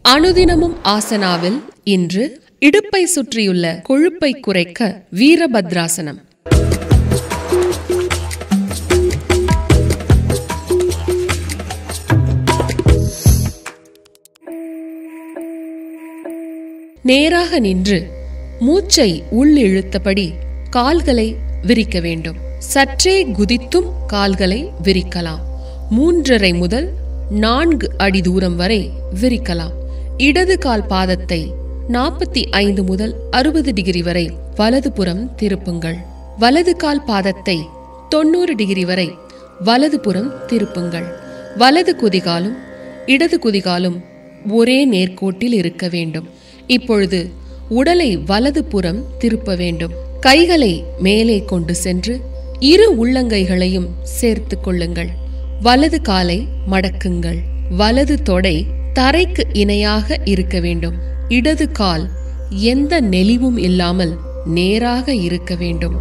அனுதினமும் ஆசனாவில் இன்று இடுப்பை சுற்றியுள்ள கொழுப்பை குறைக்க வீரபத்ராசனம் நேராக நின்று மூச்சை உள்ளிழுத்தபடி கால்களை விரிக்க வேண்டும் சற்றே குதித்தும் கால்களை விரிக்கலாம் மூன்றரை முதல் நான்கு அடி தூரம் வரை விரிக்கலாம் இடது கால் பாதத்தை நாற்பத்தி ஐந்து முதல் அறுபது டிகிரி வரை வலதுபுறம் திருப்புங்கள் வலது கால் பாதத்தை தொண்ணூறு டிகிரி வரை வலதுபுறம் திருப்புங்கள் வலது குதிகாலும் இடது குதிகாலும் ஒரே நேர்கோட்டில் இருக்க வேண்டும் இப்பொழுது உடலை வலது புறம் திருப்ப வேண்டும் கைகளை மேலே கொண்டு சென்று இரு உள்ளங்கைகளையும் சேர்த்து கொள்ளுங்கள் வலது காலை மடக்குங்கள் வலது தொடை தரைக்கு இணையாக இருக்க வேண்டும் இடது கால் எந்த நெளிவும் இல்லாமல் நேராக இருக்க வேண்டும்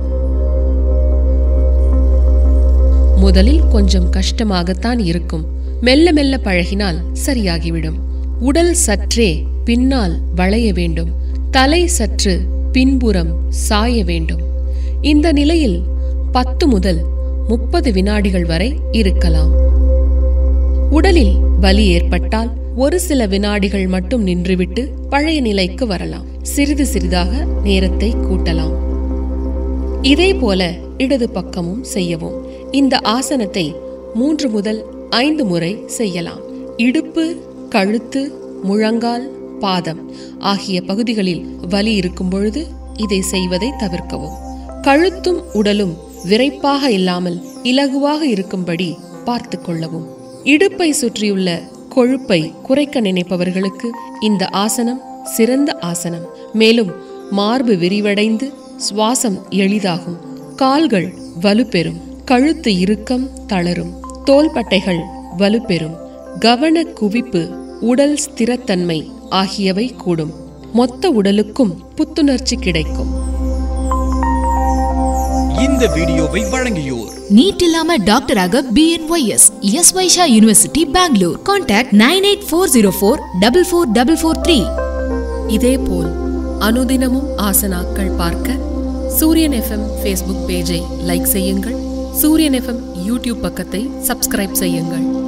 முதலில் கொஞ்சம் கஷ்டமாகத்தான் இருக்கும் மெல்ல மெல்ல பழகினால் சரியாகிவிடும் உடல் சற்றே பின்னால் வளைய வேண்டும் தலை சற்று பின்புறம் சாய வேண்டும் இந்த நிலையில் பத்து முதல் முப்பது வினாடிகள் வரை இருக்கலாம் உடலில் வலி ஏற்பட்டால் ஒரு சில வினாடிகள் மட்டும் நின்றுவிட்டு பழைய நிலைக்கு வரலாம் சிறிது சிறிதாக நேரத்தை கூட்டலாம் இதே போல இடது பக்கமும் செய்யவும் இந்த ஆசனத்தை மூன்று முதல் ஐந்து முறை செய்யலாம் இடுப்பு கழுத்து முழங்கால் பாதம் ஆகிய பகுதிகளில் வலி இருக்கும் பொழுது இதை செய்வதை தவிர்க்கவும் கழுத்தும் உடலும் விரைப்பாக இல்லாமல் இலகுவாக இருக்கும்படி பார்த்து கொள்ளவும் இடுப்பை சுற்றியுள்ள கொழுப்பை குறைக்க நினைப்பவர்களுக்கு இந்த ஆசனம் சிறந்த ஆசனம் மேலும் மார்பு விரிவடைந்து சுவாசம் எளிதாகும் கால்கள் வலுப்பெறும் கழுத்து இறுக்கம் தளரும் தோள்பட்டைகள் வலுப்பெறும் கவன குவிப்பு உடல் ஸ்திரத்தன்மை ஆகியவை கூடும் மொத்த உடலுக்கும் புத்துணர்ச்சி கிடைக்கும் இந்த வீடியோவை வழங்கியோர் நீட் இல்லாம டாக்டராக BNYS S Vyasa university Bangalore contact nine eight four zero four double four double four three இதேபோல் அனுதினமும் ஆசனாக்கள் பார்க்க சூரியன் எஃப்எம் ஃபேஸ்புக் பேஜை லைக் செய்யுங்கள் சூரியன் எஃப்எம் யூடியூப் பக்கத்தை சப்ஸ்கிரைப் செய்யுங்கள்